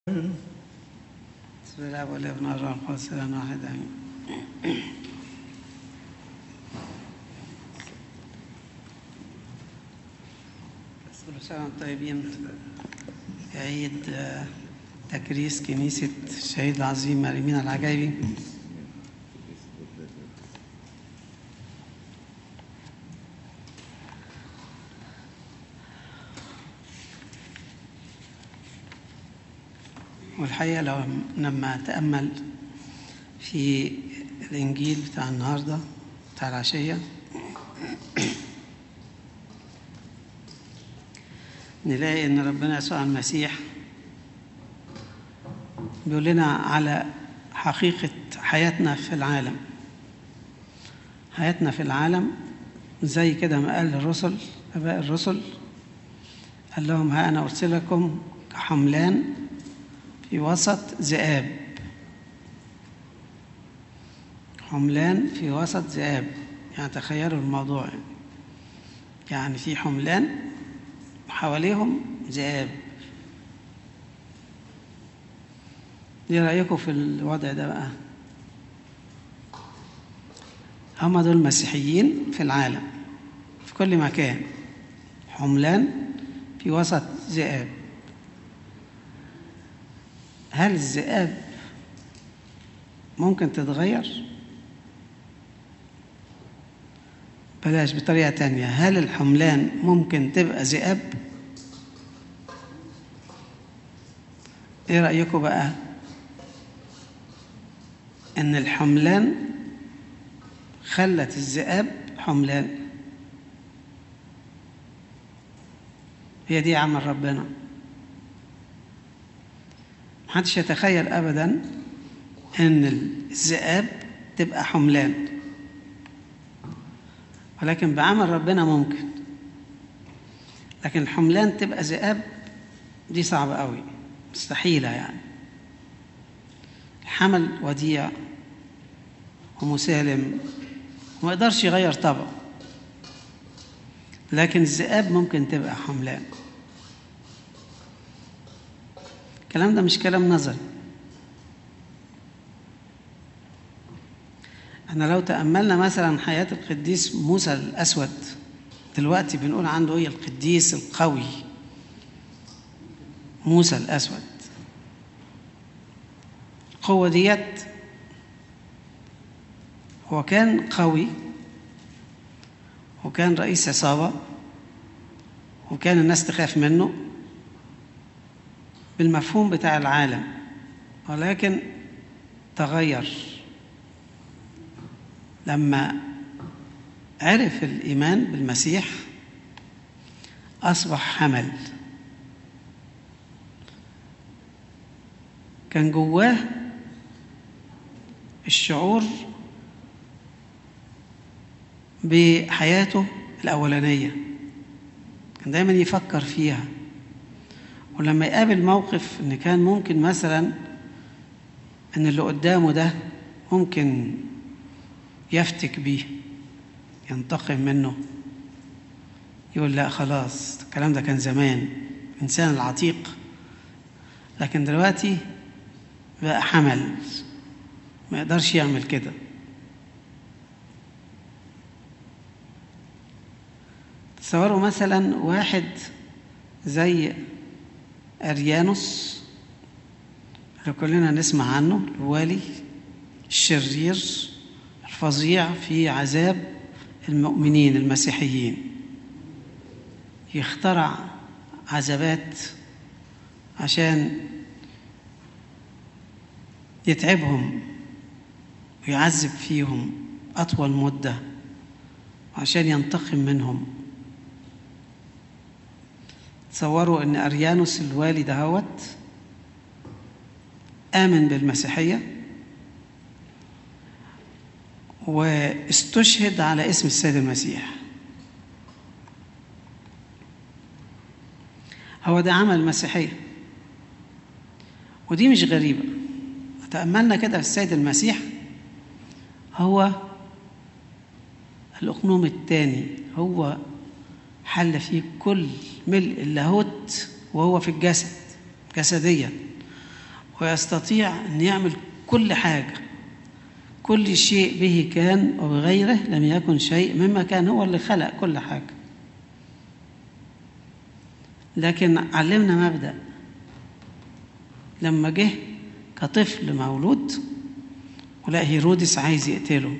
بسم الله والابن والروح القدس الان واحد امين كل سنه وانتم طيبين في عيد آه، تكريس كنيسه الشهيد العظيم مريمين العجايبي والحقيقة لو لما أتأمل في الإنجيل بتاع النهاردة بتاع العشية نلاقي إن ربنا يسوع المسيح بيقول لنا على حقيقة حياتنا في العالم حياتنا في العالم زي كده ما قال الرسل آباء الرسل قال لهم ها أنا أرسلكم كحملان في وسط ذئاب حملان في وسط ذئاب يعني تخيلوا الموضوع يعني في حملان وحواليهم ذئاب ايه رأيكم في الوضع ده بقى هم دول مسيحيين في العالم في كل مكان حملان في وسط ذئاب هل الذئاب ممكن تتغير؟ بلاش بطريقة تانية هل الحملان ممكن تبقى ذئاب؟ ايه رأيكم بقى؟ ان الحملان خلت الذئاب حملان هي دي عمل ربنا محدش يتخيل ابدا ان الذئاب تبقى حملان ولكن بعمل ربنا ممكن لكن الحملان تبقى ذئاب دي صعبة قوي مستحيلة يعني الحمل وديع ومسالم وما يقدرش يغير طبعه لكن الذئاب ممكن تبقى حملان الكلام ده مش كلام نظري احنا لو تأملنا مثلا حياة القديس موسى الأسود دلوقتي بنقول عنده ايه القديس القوي موسى الأسود القوة ديت هو كان قوي وكان رئيس عصابة وكان الناس تخاف منه بالمفهوم بتاع العالم ولكن تغير لما عرف الإيمان بالمسيح أصبح حمل كان جواه الشعور بحياته الأولانية كان دايما يفكر فيها ولما يقابل موقف ان كان ممكن مثلا ان اللي قدامه ده ممكن يفتك بيه ينتقم منه يقول لا خلاص الكلام ده كان زمان انسان العتيق لكن دلوقتي بقى حمل ما يقدرش يعمل كده تصوروا مثلا واحد زي أريانوس اللي كلنا نسمع عنه الوالي الشرير الفظيع في عذاب المؤمنين المسيحيين يخترع عذابات عشان يتعبهم ويعذب فيهم أطول مدة عشان ينتقم منهم تصوروا ان اريانوس الوالي دهوت امن بالمسيحيه واستشهد على اسم السيد المسيح هو ده عمل المسيحيه ودي مش غريبه تاملنا كده في السيد المسيح هو الاقنوم الثاني هو حل فيه كل ملء اللاهوت وهو في الجسد جسديا ويستطيع أن يعمل كل حاجة كل شيء به كان وبغيره لم يكن شيء مما كان هو اللي خلق كل حاجة لكن علمنا مبدأ لما جه كطفل مولود ولقى هيرودس عايز يقتله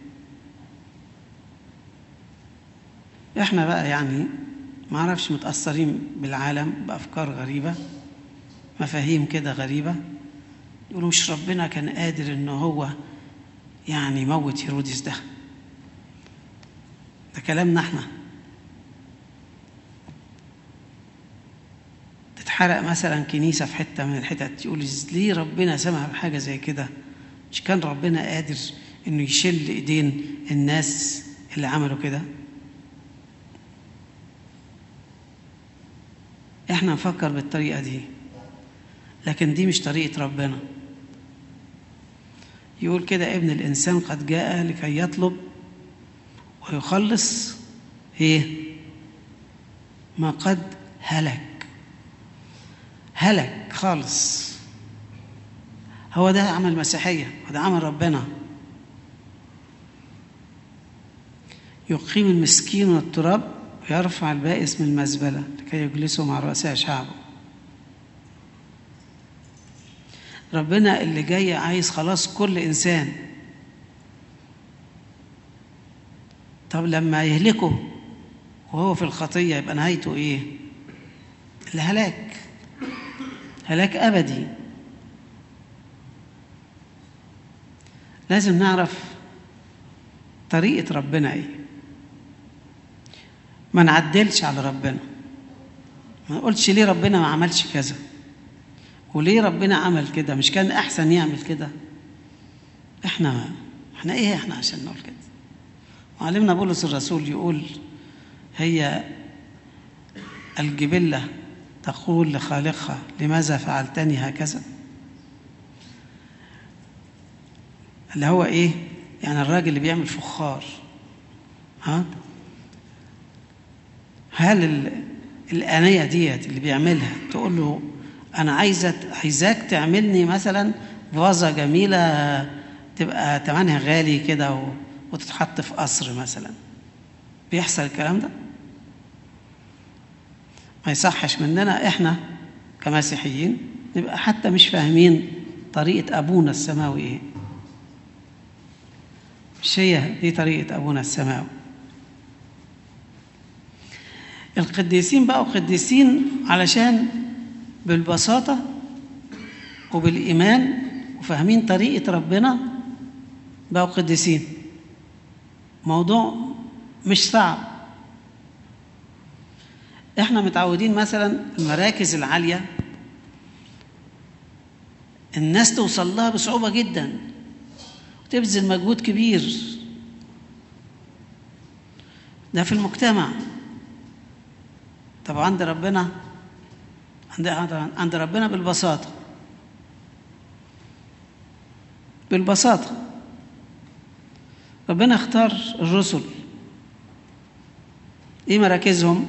احنا بقى يعني ما اعرفش متأثرين بالعالم بأفكار غريبة مفاهيم كده غريبة يقولوا مش ربنا كان قادر ان هو يعني يموت هيرودس ده ده كلامنا احنا تتحرق مثلا كنيسة في حتة من الحتت يقول ليه ربنا سمح بحاجة زي كده مش كان ربنا قادر انه يشل ايدين الناس اللي عملوا كده احنا نفكر بالطريقة دي لكن دي مش طريقة ربنا يقول كده ابن الإنسان قد جاء لكي يطلب ويخلص ايه ما قد هلك هلك خالص هو ده عمل المسيحية وده عمل ربنا يقيم المسكين من التراب ويرفع البائس من المزبلة لكي يجلسوا مع رؤساء شعبه ربنا اللي جاي عايز خلاص كل إنسان طب لما يهلكه وهو في الخطية يبقى نهايته إيه؟ الهلاك هلاك أبدي لازم نعرف طريقة ربنا إيه ما نعدلش على ربنا ما نقولش ليه ربنا ما عملش كذا وليه ربنا عمل كده مش كان احسن يعمل كده احنا احنا ايه احنا عشان نقول كده معلمنا بولس الرسول يقول هي الجبلة تقول لخالقها لماذا فعلتني هكذا اللي هو ايه يعني الراجل اللي بيعمل فخار ها هل الآنية ديت اللي بيعملها تقول له أنا عايزة عايزاك تعملني مثلا فازة جميلة تبقى تمنها غالي كده وتتحط في قصر مثلا بيحصل الكلام ده ما يصحش مننا احنا كمسيحيين نبقى حتى مش فاهمين طريقة أبونا السماوي إيه مش هي دي طريقة أبونا السماوي القديسين بقوا قديسين علشان بالبساطة وبالإيمان وفاهمين طريقة ربنا بقوا قديسين موضوع مش صعب احنا متعودين مثلا المراكز العالية الناس توصل لها بصعوبة جدا وتبذل مجهود كبير ده في المجتمع طب عند ربنا عند عند ربنا بالبساطة بالبساطة ربنا اختار الرسل ايه مراكزهم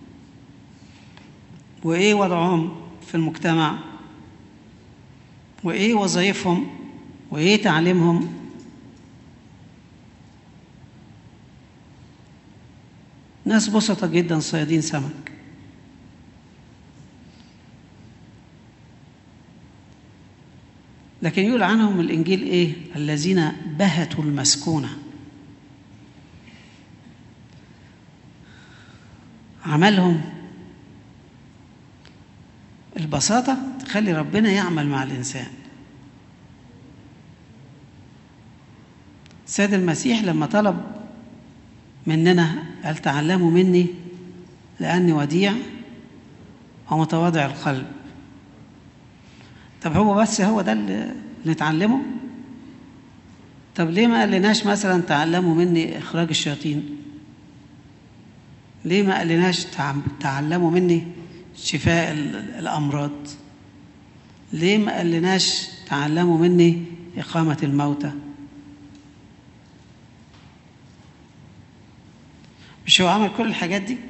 وايه وضعهم في المجتمع وايه وظائفهم وايه تعليمهم ناس بسطة جدا صيادين سمك لكن يقول عنهم الإنجيل إيه الذين بهتوا المسكونة عملهم البساطة تخلي ربنا يعمل مع الإنسان السيد المسيح لما طلب مننا قال تعلموا مني لأني وديع ومتواضع القلب طب هو بس هو ده اللي نتعلمه طب ليه ما قالناش مثلا تعلموا مني إخراج الشياطين ليه ما قالناش تعلموا مني شفاء الأمراض ليه ما قالناش تعلموا مني إقامة الموتى مش هو عمل كل الحاجات دي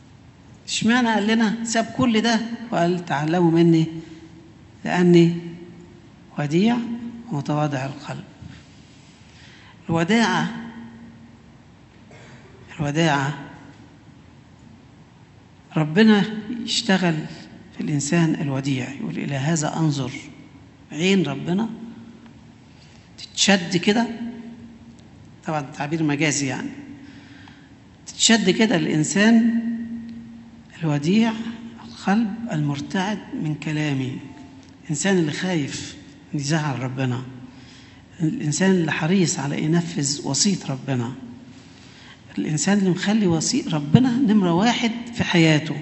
اشمعنى قال لنا ساب كل ده وقال تعلموا مني لأني وديع ومتواضع القلب الوداعة الوداعة ربنا يشتغل في الإنسان الوديع يقول إلى هذا أنظر عين ربنا تتشد كده طبعا تعبير مجازي يعني تتشد كده الإنسان الوديع القلب المرتعد من كلامي الإنسان اللي خايف يزعل ربنا الإنسان اللي حريص على ينفذ وصية ربنا الإنسان اللي مخلي وصية ربنا نمرة واحد في حياته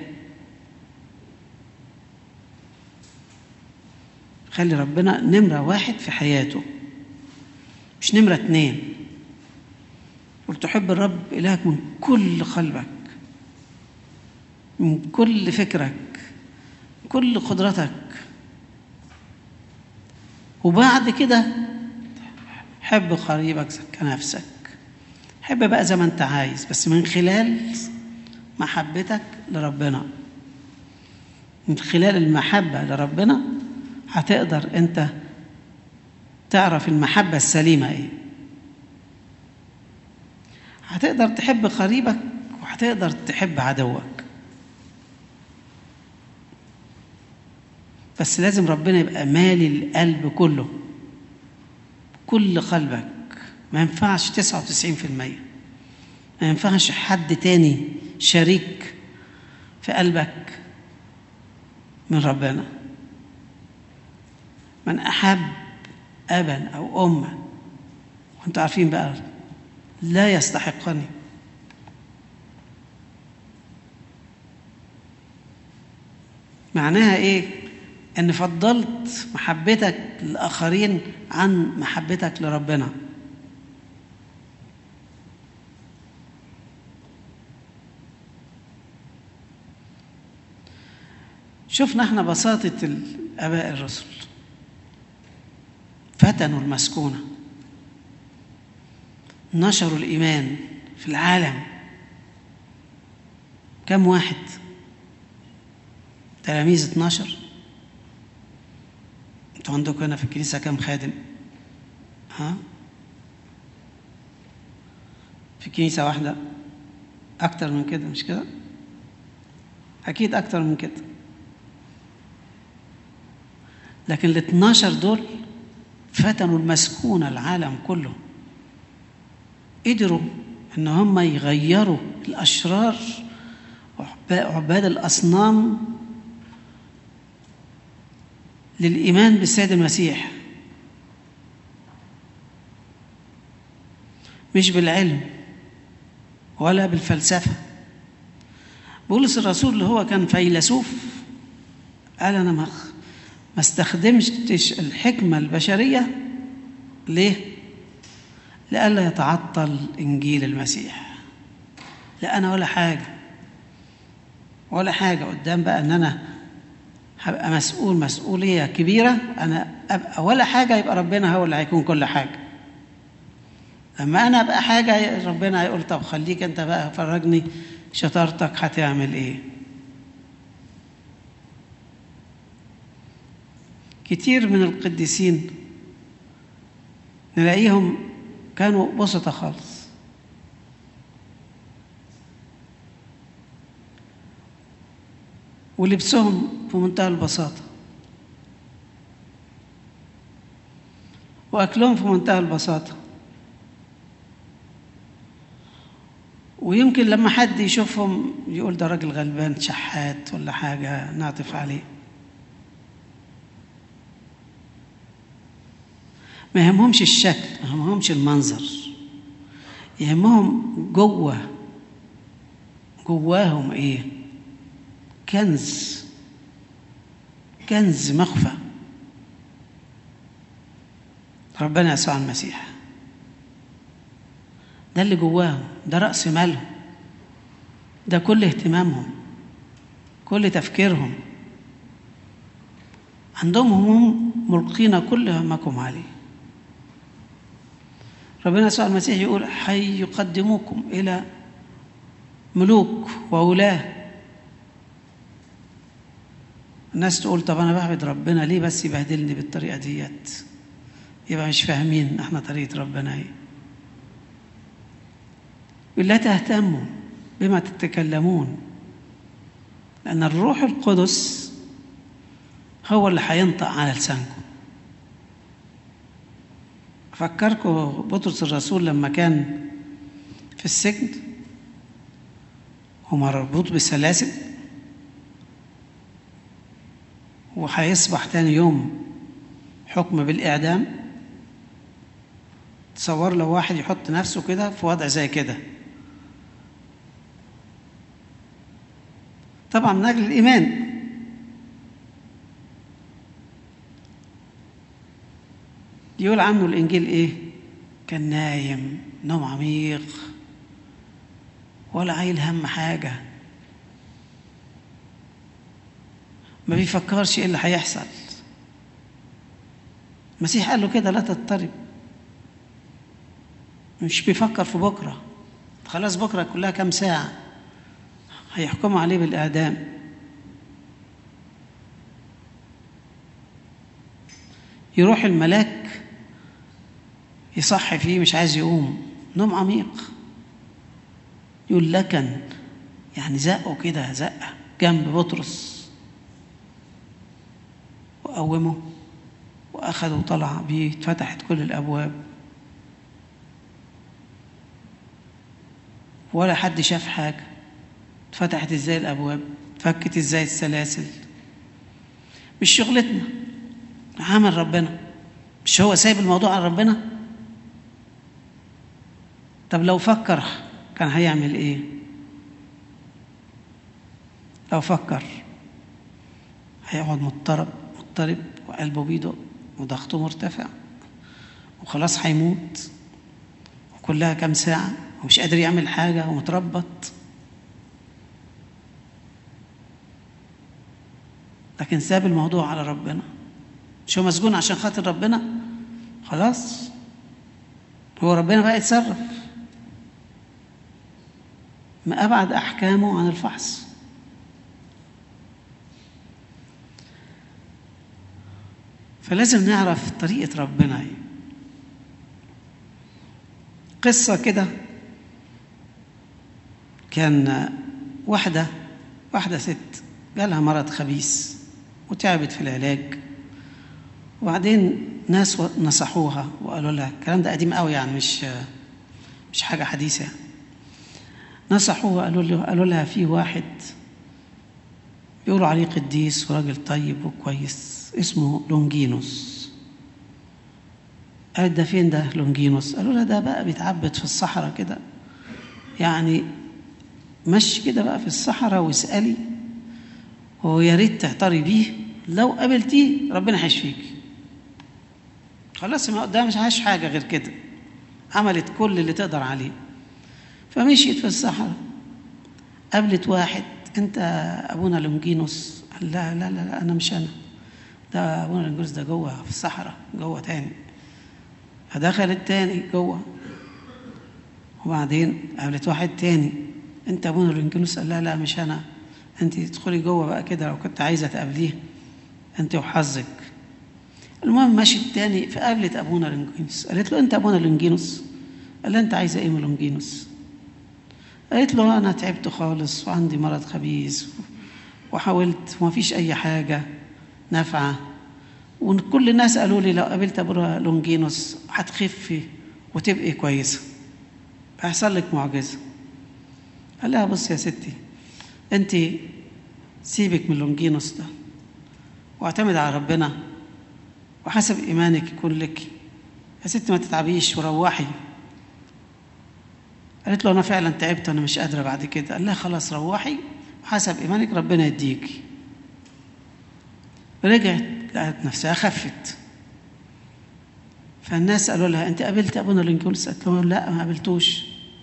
خلي ربنا نمرة واحد في حياته مش نمرة اتنين قل تحب الرب إلهك من كل قلبك من كل فكرك من كل قدرتك وبعد كده حب قريبك كنفسك حب بقى زي ما انت عايز بس من خلال محبتك لربنا من خلال المحبة لربنا هتقدر انت تعرف المحبة السليمة ايه هتقدر تحب قريبك وهتقدر تحب عدوك بس لازم ربنا يبقى مالي القلب كله كل قلبك ما ينفعش تسعة وتسعين في المية ما ينفعش حد تاني شريك في قلبك من ربنا من أحب أبا أو أما وانتوا عارفين بقى لا يستحقني معناها ايه ان فضلت محبتك للاخرين عن محبتك لربنا شفنا احنا بساطة الآباء الرسل فتنوا المسكونة نشروا الإيمان في العالم كم واحد تلاميذ 12 انتوا عندكم هنا في الكنيسة كم خادم ها في كنيسة واحدة أكتر من كده مش كده أكيد أكتر من كده لكن ال 12 دول فتنوا المسكونة العالم كله قدروا ان هم يغيروا الاشرار عباد الاصنام للايمان بالسيد المسيح مش بالعلم ولا بالفلسفه بولس الرسول اللي هو كان فيلسوف قال انا ما ما استخدمتش الحكمه البشريه ليه لئلا يتعطل انجيل المسيح لا انا ولا حاجه ولا حاجه قدام بقى ان انا هبقى مسؤول مسؤوليه كبيره انا ابقى ولا حاجه يبقى ربنا هو اللي هيكون كل حاجه اما انا ابقى حاجه ربنا هيقول طب خليك انت بقى فرجني شطارتك هتعمل ايه كتير من القديسين نلاقيهم كانوا بسطة خالص ولبسهم في منتهى البساطة وأكلهم في منتهى البساطة ويمكن لما حد يشوفهم يقول ده راجل غلبان شحات ولا حاجة نعطف عليه ما يهمهمش الشكل ما يهمهمش المنظر يهمهم جوه جواهم ايه كنز كنز مخفى ربنا يسوع المسيح ده اللي جواهم ده رأس مالهم ده كل اهتمامهم كل تفكيرهم عندهم هموم ملقين كل همكم عليه ربنا يسوع المسيح يقول حي يقدموكم إلى ملوك وولاة الناس تقول طب انا بعبد ربنا ليه بس يبهدلني بالطريقه ديت يبقى مش فاهمين احنا طريقه ربنا ايه يقول لا تهتموا بما تتكلمون لان الروح القدس هو اللي هينطق على لسانكم فكركم بطرس الرسول لما كان في السجن ومربوط بسلاسل وهيصبح تاني يوم حكم بالإعدام تصور لو واحد يحط نفسه كده في وضع زي كده طبعا من أجل الإيمان يقول عنه الإنجيل إيه كان نايم نوم عميق ولا عايل هم حاجة ما بيفكرش ايه اللي هيحصل المسيح قال له كده لا تضطرب مش بيفكر في بكرة خلاص بكرة كلها كام ساعة هيحكموا عليه بالإعدام يروح الملاك يصحي فيه مش عايز يقوم نوم عميق يقول لكن يعني زقه كده زقه جنب بطرس وقومه واخده وطلع بيه اتفتحت كل الابواب ولا حد شاف حاجه اتفتحت ازاي الابواب اتفكت ازاي السلاسل مش شغلتنا عمل ربنا مش هو سايب الموضوع على ربنا طب لو فكر كان هيعمل ايه لو فكر هيقعد مضطرب مضطرب وقلبه بيدق وضغطه مرتفع وخلاص هيموت وكلها كام ساعة ومش قادر يعمل حاجة ومتربط لكن ساب الموضوع على ربنا مش هو مسجون عشان خاطر ربنا خلاص هو ربنا بقى يتصرف ما أبعد أحكامه عن الفحص فلازم نعرف طريقة ربنا ايه قصة كده كان واحدة واحدة ست جالها مرض خبيث وتعبت في العلاج وبعدين ناس نصحوها وقالوا لها الكلام ده قديم قوي يعني مش مش حاجة حديثة يعني نصحوها قالوا له قالوا لها في واحد بيقولوا عليه قديس وراجل طيب وكويس اسمه لونجينوس قالت ده فين ده لونجينوس قالوا لها ده بقى بيتعبد في الصحراء كده يعني مشي كده بقى في الصحراء واسألي ويا ريت تعتري بيه لو قابلتيه ربنا هيشفيك خلاص ما قدامش عاش حاجة غير كده عملت كل اللي تقدر عليه فمشيت في الصحراء قابلت واحد انت ابونا لونجينوس قال لا لا لا, لا انا مش انا ده ابونا لونجينوس ده جوه في الصحراء جوه تاني فدخلت تاني جوه وبعدين قابلت واحد تاني انت ابونا لونجينوس قال لا لا مش انا انت تدخلي جوه بقى كده لو كنت عايزه تقابليه انت وحظك المهم مشيت تاني فقابلت ابونا لونجينوس قالت له انت ابونا لونجينوس قال لها انت عايزه ايه من لونجينوس قالت له انا تعبت خالص وعندي مرض خبيث وحاولت وما فيش اي حاجه نافعه وكل الناس قالوا لي لو قابلت ابونا لونجينوس هتخفي وتبقي كويسه هيحصل لك معجزه قال لها بص يا ستي انت سيبك من لونجينوس ده واعتمد على ربنا وحسب ايمانك يكون لك يا ستي ما تتعبيش وروحي قالت له انا فعلا تعبت وانا مش قادره بعد كده قال لها خلاص روحي وحسب ايمانك ربنا يديكي رجعت لقت نفسها خفت فالناس قالوا لها انت قابلت ابونا لينكولس قالت لهم لا ما قابلتوش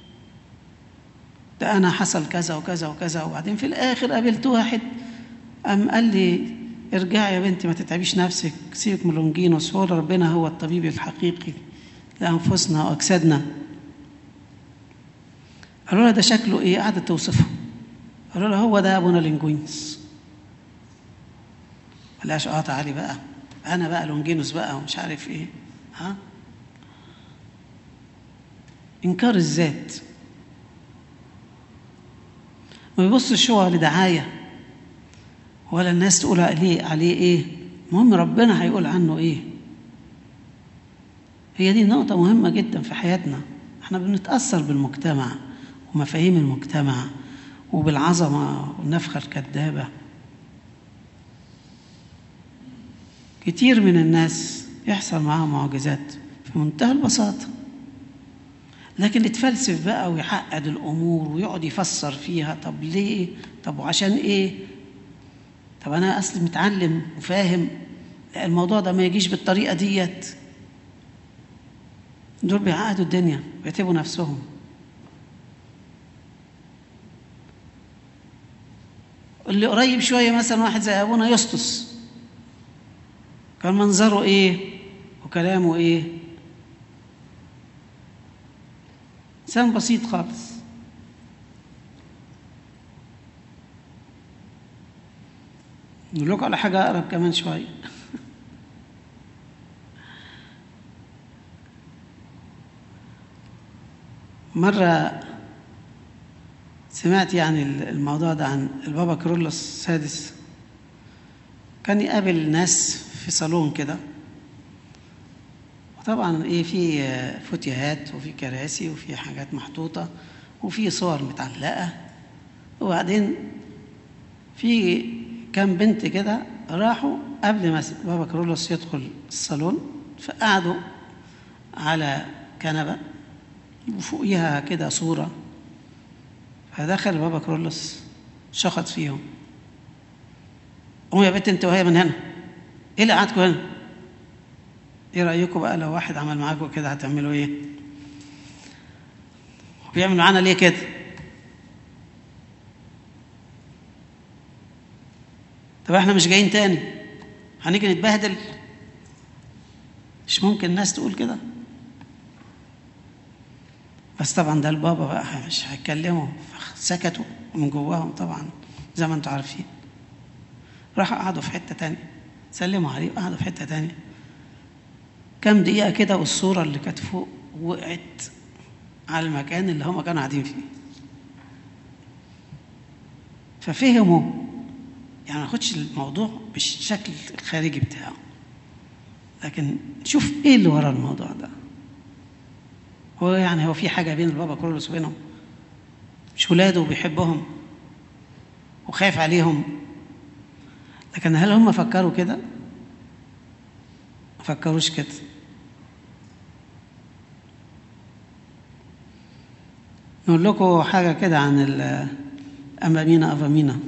ده انا حصل كذا وكذا وكذا وبعدين في الاخر قابلت واحد قام قال لي ارجعي يا بنتي ما تتعبيش نفسك سيبك من لونجينوس هو ربنا هو الطبيب الحقيقي لانفسنا واجسادنا قالوا لها ده شكله ايه قعدت توصفه قالوا لها هو ده ابونا لينجوينس قالهاش اه تعالي بقى انا بقى لونجينوس بقى ومش عارف ايه ها انكار الذات ما يبصش هو لدعايه ولا الناس تقول عليه عليه ايه المهم ربنا هيقول عنه ايه هي دي نقطة مهمة جدا في حياتنا احنا بنتأثر بالمجتمع ومفاهيم المجتمع وبالعظمة والنفخة الكذابة كتير من الناس يحصل معاهم معجزات في منتهى البساطة لكن يتفلسف بقى ويحقد الأمور ويقعد يفسر فيها طب ليه طب وعشان إيه طب أنا أصلي متعلم وفاهم لا الموضوع ده ما يجيش بالطريقة ديت دول بيعقدوا الدنيا بيتعبوا نفسهم اللي قريب شوية مثلا واحد زي أبونا يسطس كان منظره إيه وكلامه إيه إنسان بسيط خالص نقول لكم على حاجة أقرب كمان شوية مرة سمعت يعني الموضوع ده عن البابا كرولوس السادس كان يقابل ناس في صالون كده وطبعا ايه في فتيهات وفي كراسي وفي حاجات محطوطة وفي صور متعلقة وبعدين في كام بنت كده راحوا قبل ما بابا كرولوس يدخل الصالون فقعدوا على كنبه وفوقيها كده صورة فدخل بابا كرولوس شخط فيهم قوموا يا بنت انت وهي من هنا ايه اللي قعدكم هنا ايه رأيكم بقى لو واحد عمل معاكم كده هتعملوا ايه بيعمل معانا ليه كده طب احنا مش جايين تاني هنيجي نتبهدل مش ممكن الناس تقول كده بس طبعا ده البابا بقى مش هيتكلموا سكتوا من جواهم طبعا زي ما انتم عارفين راحوا قعدوا في حته تانية سلموا عليه وقعدوا في حته تانية كام دقيقه كده والصوره اللي كانت فوق وقعت على المكان اللي هم كانوا قاعدين فيه ففهموا يعني ما ناخدش الموضوع بالشكل الخارجي بتاعه لكن نشوف ايه اللي ورا الموضوع ده هو يعني هو في حاجه بين البابا كرولوس وبينهم مش ولاده وبيحبهم وخايف عليهم لكن هل هم فكروا كده ما فكروش كده نقول لكم حاجه كده عن الامامينا افامينا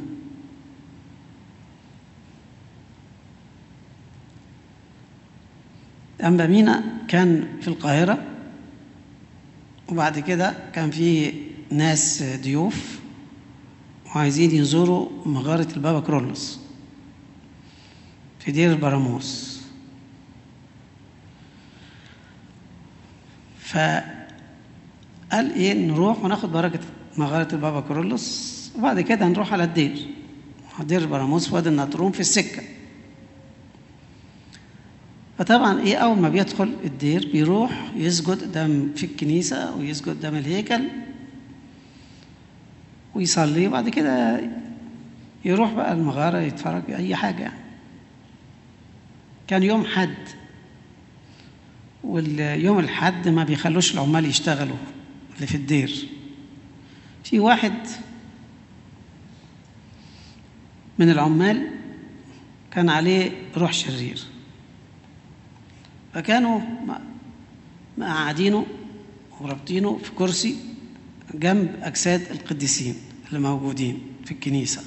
أمامينا كان في القاهرة وبعد كده كان في ناس ضيوف وعايزين يزوروا مغارة البابا كرولوس في دير براموس فقال ايه نروح وناخد بركة مغارة البابا كرولوس وبعد كده نروح على الدير دير براموس في وادي النطرون في السكة فطبعا ايه اول ما بيدخل الدير بيروح يسجد قدام في الكنيسه ويسجد قدام الهيكل ويصلي وبعد كده يروح بقى المغاره يتفرج اي حاجه يعني كان يوم حد واليوم الحد ما بيخلوش العمال يشتغلوا اللي في الدير في واحد من العمال كان عليه روح شرير فكانوا مقعدينه ورابطينه في كرسي جنب أجساد القديسين اللي موجودين في الكنيسة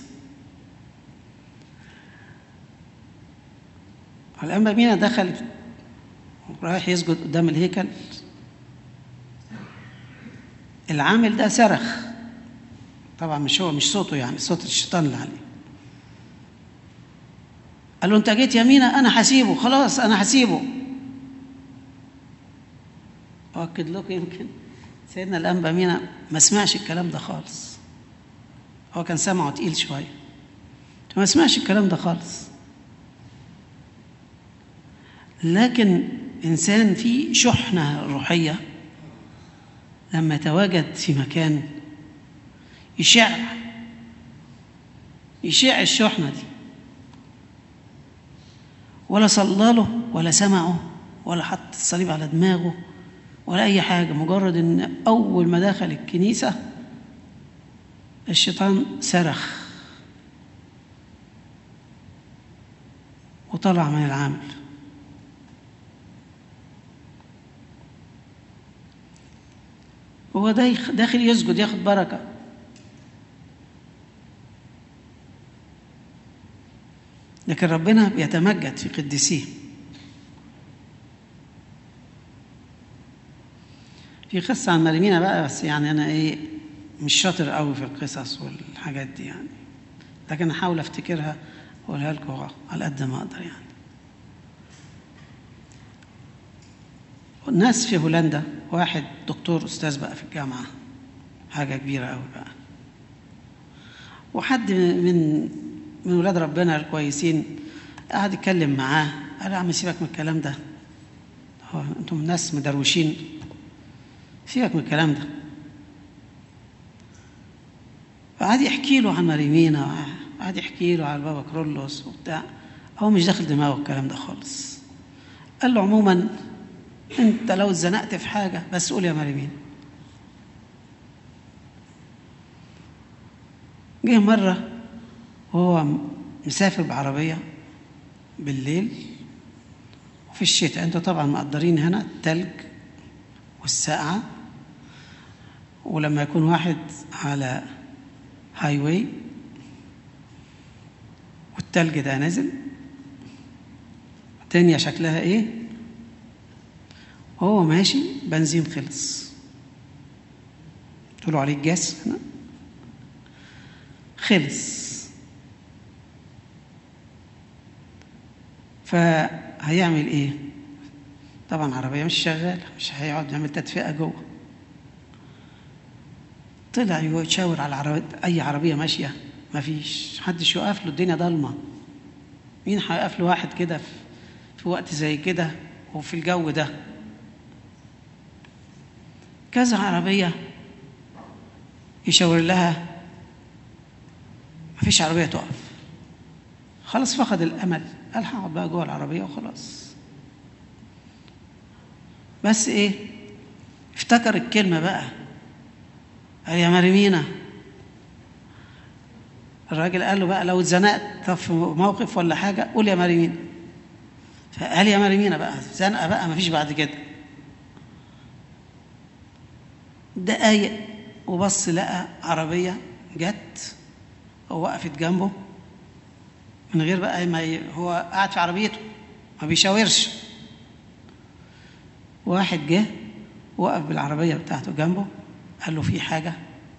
الأنبا مينا دخل رايح يسجد قدام الهيكل العامل ده صرخ طبعا مش هو مش صوته يعني صوت الشيطان اللي عليه قال له انت جيت يمينة انا هسيبه خلاص انا هسيبه أؤكد لكم يمكن سيدنا الأنبا مينا ما سمعش الكلام ده خالص هو كان سمعه تقيل شوية ما سمعش الكلام ده خالص لكن إنسان فيه شحنة روحية لما يتواجد في مكان يشع يشع الشحنة دي ولا صلى له ولا سمعه ولا حط الصليب على دماغه ولا أي حاجة مجرد إن أول ما دخل الكنيسة الشيطان صرخ وطلع من العمل هو ده داخل يسجد ياخد بركة لكن ربنا بيتمجد في قديسيه في قصة عن مريمينا بقى بس يعني أنا إيه مش شاطر قوي في القصص والحاجات دي يعني لكن أحاول أفتكرها وأقولها لكم على قد ما أقدر يعني الناس في هولندا واحد دكتور أستاذ بقى في الجامعة حاجة كبيرة قوي بقى وحد من من ولاد ربنا الكويسين قعد يتكلم معاه قال يا عم سيبك من الكلام ده هو انتم ناس مدروشين سيبك من الكلام ده فقعد يحكي له عن مريمينا وقعد يحكي له على البابا كرولوس وبتاع هو مش داخل دماغه الكلام ده خالص قال له عموما انت لو اتزنقت في حاجه بس قول يا مريمين جه مره وهو مسافر بعربيه بالليل وفي الشتاء انتوا طبعا مقدرين هنا التلج والسقعه ولما يكون واحد على هاي واي والتلج ده نازل الدنيا شكلها ايه وهو ماشي بنزين خلص تقولوا عليه الجاس هنا خلص فهيعمل ايه طبعا عربيه مش شغاله مش هيقعد يعمل تدفئه جوه طلع يشاور على عربية اي عربيه ماشيه مفيش محدش يقف له الدنيا ضلمه مين هيقف له واحد كده في, في وقت زي كده وفي الجو ده كذا عربيه يشاور لها مفيش عربيه تقف خلاص فقد الامل قال هقعد بقى جوه العربيه وخلاص بس ايه افتكر الكلمه بقى قال يا مريمينا الراجل قال له بقى لو اتزنقت في موقف ولا حاجه قول يا مريمينا فقال يا مريمينا بقى زنقه بقى مفيش بعد كده دقايق وبص لقى عربيه جت ووقفت جنبه من غير بقى ما ي... هو قاعد في عربيته ما بيشاورش واحد جه وقف بالعربيه بتاعته جنبه قال له في حاجه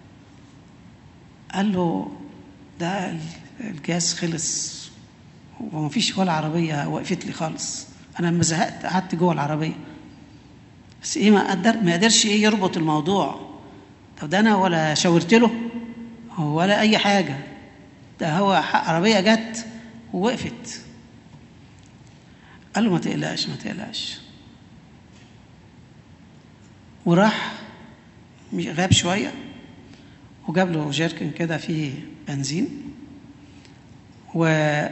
قال له ده الجاز خلص وما فيش ولا عربيه وقفت لي خالص انا لما زهقت قعدت جوه العربيه بس ايه ما قدر ما قدرش ايه يربط الموضوع طب ده انا ولا شاورت له ولا اي حاجه ده هو عربيه جت ووقفت قال له ما تقلقش ما تقلقش وراح غاب شويه وجاب له جيركن كده فيه بنزين و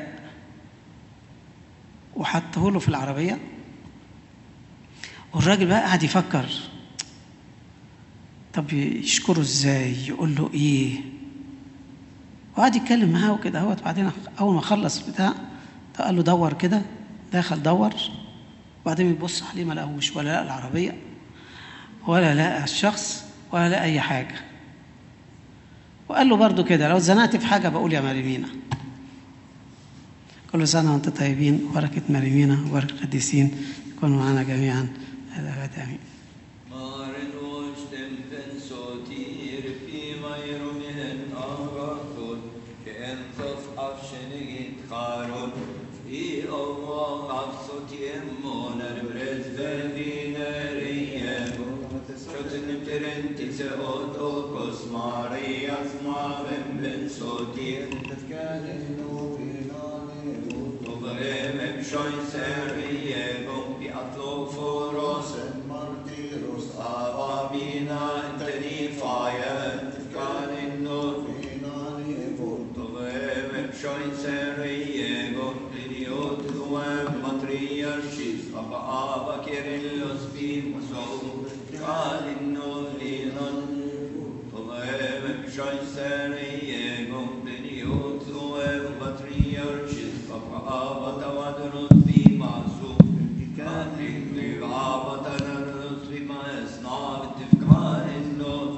وحطه له في العربيه والراجل بقى قعد يفكر طب يشكره ازاي يقول له ايه وقعد يتكلم معاه وكده اهوت بعدين اول ما خلص بتاع قال له دور كده دخل دور وبعدين يبص عليه ما لقاهوش ولا لقى العربيه ولا لقى الشخص ولا لقى اي حاجه وقال له برضو كده لو اتزنقت في حاجه بقول يا مريمينا كل سنه وانتم طيبين بركه مريمينا وبركه القديسين يكونوا معنا جميعا الابد امين Maren Åstempen så tier fimair og min agator Kentof avkjennigit karon I Allah afsot jemmoner brezvediner i jemon Kjøtten terentise åt okos Marias maven ben så tier Og brevem sjøyser i jemon Papa Abba Kyrillos Bim So Kalin no Linon Tolev Scheißer Jego Beniot Toev Patriarchis Papa Abba Tawadrot Bim Asu Kalin Liv Abba Tanarot Bim Esnav Tifkarin no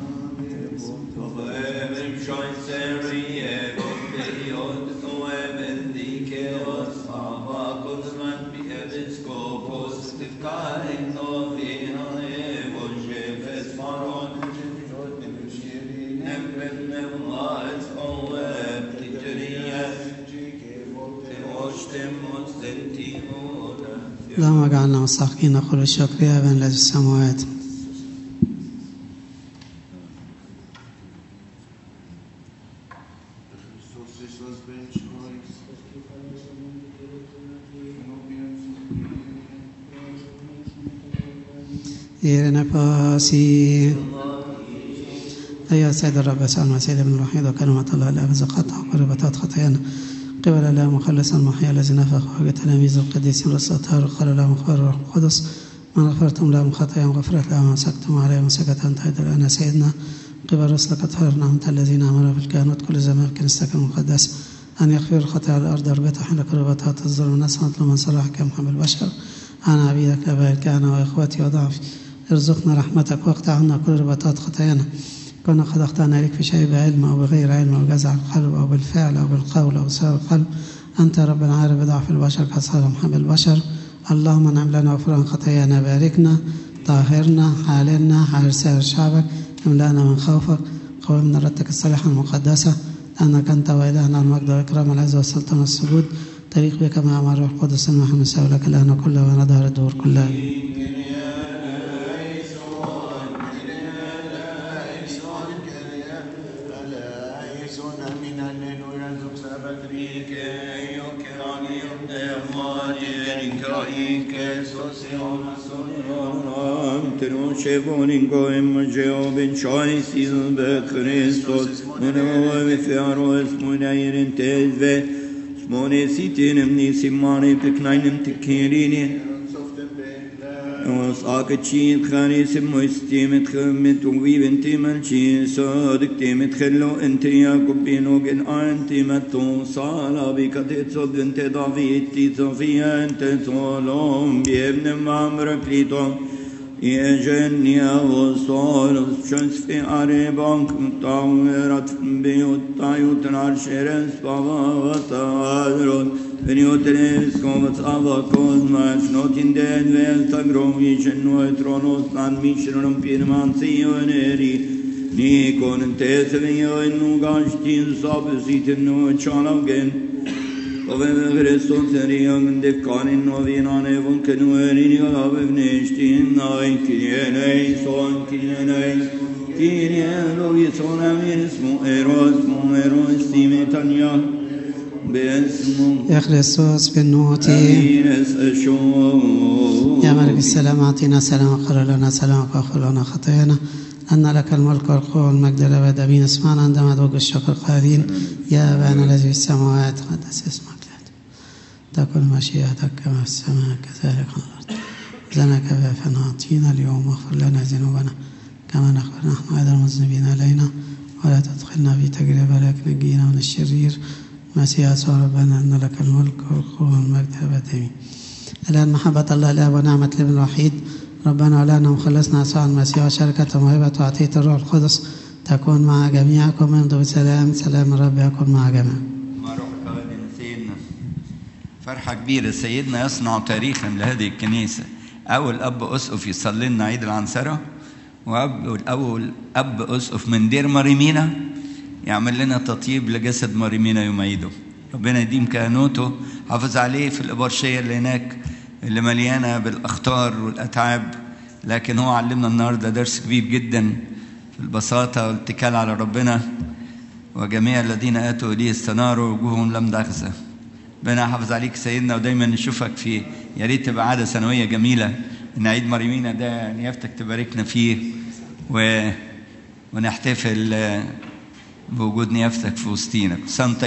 Tolev Scheißer Jego Beniot Toev Dikeos Abba Kuzman Episkopos Tifkarin no Linon Evo Shefes Maron اللهم اجعلنا مستحقين نقول الشكر يا ابن الذي في السماوات إيرنا باسي أيها السيد الرب يسوع المسيح ابن الوحيد وكلمة الله الآب زقتها وقربتات خطايانا قبل الله مخلص المحيا الذي نفخ وجه تلاميذ القديسين رصتها وقال لهم اخبار الروح القدس من غفرتم لهم خطاياهم غفرت لهم مسكتم عليهم مسكت أنت أيضا الآن سيدنا قبل رسلك تطهرنا أنت الذين أمروا في الكهنوت كل زمان في كنيستك المقدسة أن يغفر الخطايا على الأرض أربعة حين قربتها الظلم الناس ونطلب من صلاحك يا محمد البشر أنا عبيدك أبا الكهنة وإخوتي وضعفي ارزقنا رحمتك واقطع عنا كل رباطات خطايانا كنا قد أخطأنا إليك في شيء بعلم أو بغير علم أو جزع القلب أو بالفعل أو بالقول أو سر القلب أنت يا رب عارف بضعف البشر كصار محب البشر اللهم انعم لنا غفران خطايانا باركنا طهرنا حالنا حال سائر شعبك املأنا من خوفك قومنا ردك الصالحة المقدسة لأنك أنت وإلهنا المجد والإكرام والعز والسلطان والسجود تليق بك مع أمر الروح القدس المحمد نسأل لك الآن كله وندهر الدور كلها Troshevonin goem Jehovin choice il be Christos Uno fearos munairin tezve Smone sitinem nisimane peknainem tekirini Os akachin khanisim moistimet khmet ويبن تملشي صادق تمت خلو انت يا كبينو جن انت متو صالا بك تتصد انت ضعفيت تصفيا انت صولوم بابن مامرك ليتوم يا جنيا وصول شمس في عربانك مطاورة بيوت تايوت نارشيرس بابا وطادرون Veniotenes komat avakos mas notin den vel tagrovichen no tronos nan mishronum pirman sioneri ni konen tesevio en nu gastin sabesiten no chanagen Ove Christos seriang de kanin no vinane von kenuerin yo avneshtin nay kienei son kienei Kyrie loison amin smo eros mo eros simetania باسمه يا خريستوس بالنوتي أمين أشوف يا ملك السلام أعطينا سلام وقر لنا سلامك واغفر لنا خطايانا أن لك الملك والقوة والمجد الأبد أمين اسمعنا عندما توجه الشكر قائلين يا أبانا الذي في السماوات قدس اسمك لا تكن مشيئتك كما في السماء كذلك على الأرض لنا كفافنا أعطينا اليوم واغفر لنا ذنوبنا كما نغفر نحن أيضا المذنبين إلينا ولا تدخلنا في تجربة لكن نجينا من الشرير مسيح يسوع ربنا أن لك الملك والقوة والمجد أبد آمين الآن محبة الله الآب ونعمة الابن الوحيد ربنا ولنا وخلصنا يسوع المسيح وشركة وموهبة وعطية الروح القدس تكون مع جميعكم امضوا بسلام سلام الرب يكون مع جميعكم ما روح قادم سيدنا فرحة كبيرة سيدنا يصنع تاريخا لهذه الكنيسة أول أب أسقف يصلي لنا عيد العنصرة وأب أول أب أسقف من دير مريمينا يعمل لنا تطيب لجسد مريمينا يوم عيده ربنا يديم كهنوته حافظ عليه في الإبرشية اللي هناك اللي مليانة بالأخطار والأتعاب لكن هو علمنا النهاردة درس كبير جدا في البساطة والاتكال على ربنا وجميع الذين آتوا إليه استناروا وجوههم لم تخزى ربنا يحافظ عليك سيدنا ودايما نشوفك فيه يا ريت تبقى عادة سنوية جميلة إن عيد مريمينا ده نيافتك تباركنا فيه و... ونحتفل بوجود نيافتك في وسطينا سانتا